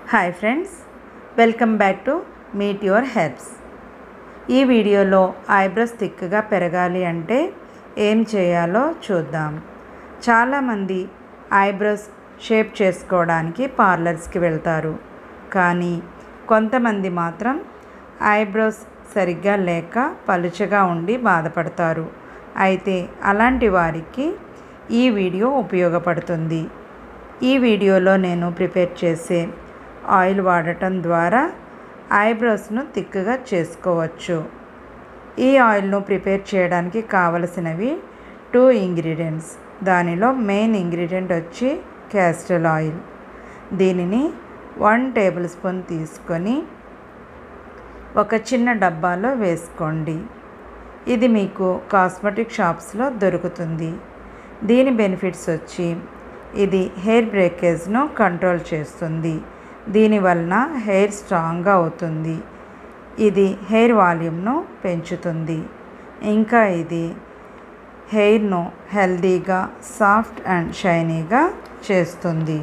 hi friends welcome back to Meet Your Herbs ఈ వీడియోలో eyebrows థిక్గా పెరగాలి అంటే ఏం చేయాలో చూద్దాం చాలామంది ఐబ్రోస్ షేప్ చేసుకోవడానికి పార్లర్స్కి వెళ్తారు కానీ కొంతమంది మాత్రం ఐబ్రోస్ సరిగ్గా లేక పలుచగా ఉండి బాధపడతారు అయితే అలాంటి వారికి ఈ వీడియో ఉపయోగపడుతుంది ఈ వీడియోలో నేను ప్రిపేర్ చేసే ఆయిల్ వాడటం ద్వారా ఐబ్రోస్ను థిక్గా చేసుకోవచ్చు ఈ ఆయిల్ను ప్రిపేర్ చేయడానికి కావలసినవి టూ ఇంగ్రీడియంట్స్ దానిలో మెయిన్ ఇంగ్రీడియంట్ వచ్చి క్యాస్టర్ ఆయిల్ దీనిని వన్ టేబుల్ స్పూన్ తీసుకొని ఒక చిన్న డబ్బాలో వేసుకోండి ఇది మీకు కాస్మెటిక్ షాప్స్లో దొరుకుతుంది దీని బెనిఫిట్స్ వచ్చి ఇది హెయిర్ బ్రేకేజ్ను కంట్రోల్ చేస్తుంది దీనివలన హెయిర్ స్ట్రాంగ్గా అవుతుంది ఇది హెయిర్ వాల్యూమ్ను పెంచుతుంది ఇంకా ఇది హెయిర్ను హెల్దీగా సాఫ్ట్ అండ్ షైనీగా చేస్తుంది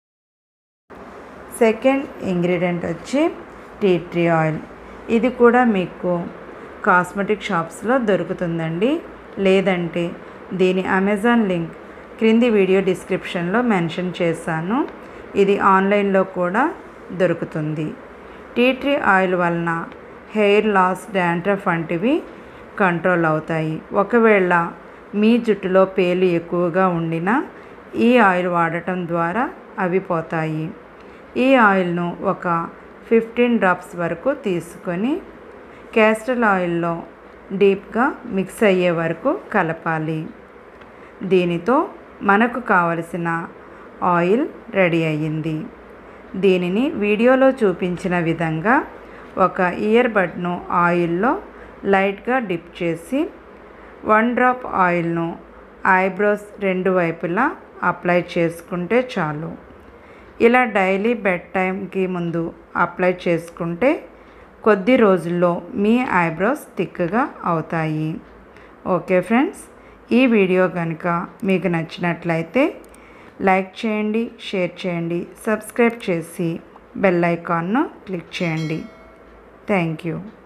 సెకండ్ ఇంగ్రీడియంట్ వచ్చి టీ ట్రీ ఆయిల్ ఇది కూడా మీకు కాస్మెటిక్ షాప్స్లో దొరుకుతుందండి లేదంటే దీని అమెజాన్ లింక్ క్రింది వీడియో డిస్క్రిప్షన్లో మెన్షన్ చేశాను ఇది ఆన్లైన్లో కూడా దొరుకుతుంది టీ ట్రీ ఆయిల్ వలన హెయిర్ లాస్ డాండ్రఫ్ వంటివి కంట్రోల్ అవుతాయి ఒకవేళ మీ జుట్టులో పేలు ఎక్కువగా ఉండినా ఈ ఆయిల్ వాడటం ద్వారా అవి పోతాయి ఈ ఆయిల్ను ఒక ఫిఫ్టీన్ డ్రాప్స్ వరకు తీసుకొని క్యాస్టర్ ఆయిల్లో డీప్గా మిక్స్ అయ్యే వరకు కలపాలి దీనితో మనకు కావలసిన ఆయిల్ రెడీ అయ్యింది దీనిని వీడియోలో చూపించిన విధంగా ఒక ఇయర్ బడ్ను ఆయిల్లో లైట్గా డిప్ చేసి వన్ డ్రాప్ ఆయిల్ను ఐబ్రోస్ రెండు వైపులా అప్లై చేసుకుంటే చాలు ఇలా డైలీ బెడ్ టైంకి ముందు అప్లై చేసుకుంటే కొద్ది రోజుల్లో మీ ఐబ్రోస్ థిక్గా అవుతాయి ఓకే ఫ్రెండ్స్ ఈ వీడియో కనుక మీకు నచ్చినట్లయితే లైక్ చేయండి షేర్ చేయండి సబ్స్క్రైబ్ చేసి బెల్ ఐకాన్ను క్లిక్ చేయండి థ్యాంక్ యూ